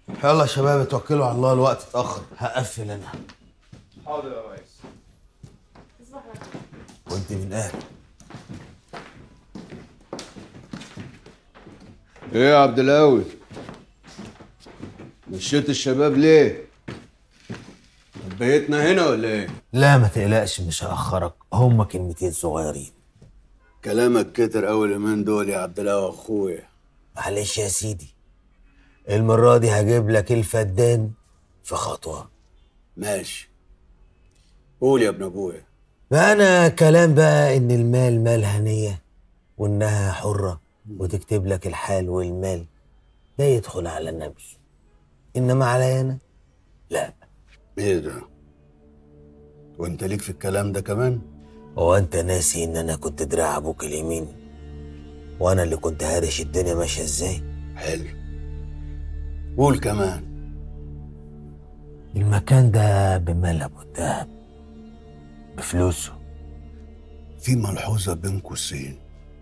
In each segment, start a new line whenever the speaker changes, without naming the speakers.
يلا يا شباب اتوكلوا على الله الوقت اتاخر هقفل انا
حاضر يا ريس
وانت من اهل
ايه يا عبد القوي مشيت الشباب ليه بيتنا هنا ولا ايه
لا ما تقلقش مش هاخرك هما كلمتين صغيرين
كلامك كتر اول يومين دول يا عبد القوي اخويا
معلش يا سيدي المرة دي هجيب لك الفدان في خطوة
ماشي قول يا ابن ابويا
ما أنا كلام بقى إن المال مال هنية وإنها حرة وتكتب لك الحال والمال ده يدخل على النبي إنما عليا أنا لا
ايه ده وانت ليك في الكلام ده كمان
هو أنت ناسي إن أنا كنت دراع أبوك اليمين وأنا اللي كنت هارش الدنيا ماشية إزاي
حلو قول كمان
المكان ده بمال أبو الدهب بفلوسه
في ملحوظة بين قوسين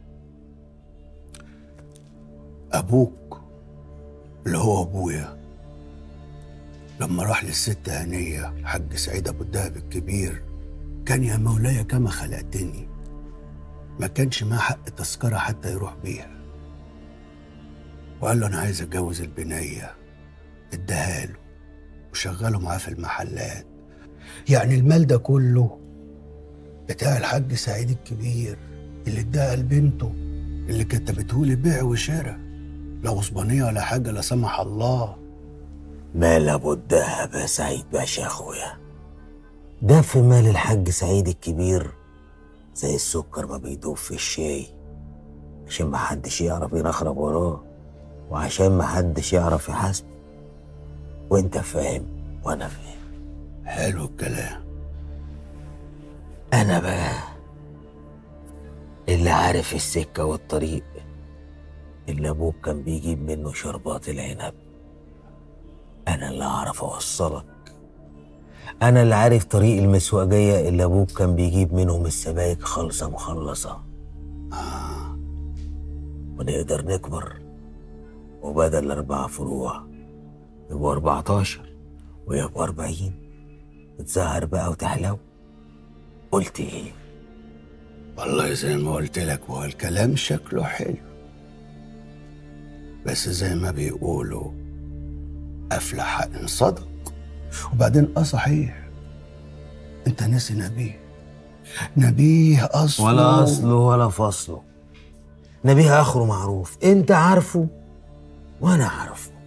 أبوك اللي هو أبويا لما راح للست هنية حج سعيد أبو الدهب الكبير كان يا مولاي كما خلقتني ما كانش معاه حق تذكرة حتى يروح بيها وقال له أنا عايز أتجوز البنية اداها له وشغله معاه في المحلات يعني المال ده كله بتاع الحاج سعيد الكبير اللي اداها لبنته اللي كتبته لي بيع وشراء لا غصبانية ولا حاجة لا سمح الله
مال ابو الدهب يا سعيد باشا يا اخويا ده في مال الحاج سعيد الكبير زي السكر ما بيدوب في الشاي عشان ما حدش يعرف يرخرب وراه وعشان ما حدش يعرف يحاسب وانت فاهم وانا فاهم
حلو الكلام
انا بقى اللي عارف السكة والطريق اللي ابوك كان بيجيب منه شربات العنب انا اللي اعرف اوصلك انا اللي عارف طريق المسواجية اللي ابوك كان بيجيب منهم السبايك خالصة مخلصة
آه.
ونقدر نكبر وبدل الأربع فروع يبقوا 14 ويبقوا 40 وتزهر بقى وتحلو قلت ايه؟
والله زي ما قلت لك هو الكلام شكله حلو بس زي ما بيقولوا أفلح إن صدق وبعدين اه صحيح انت ناسي نبيه نبيه اصله
ولا أصله ولا فصله نبيه آخره معروف أنت عارفه وأنا عارفه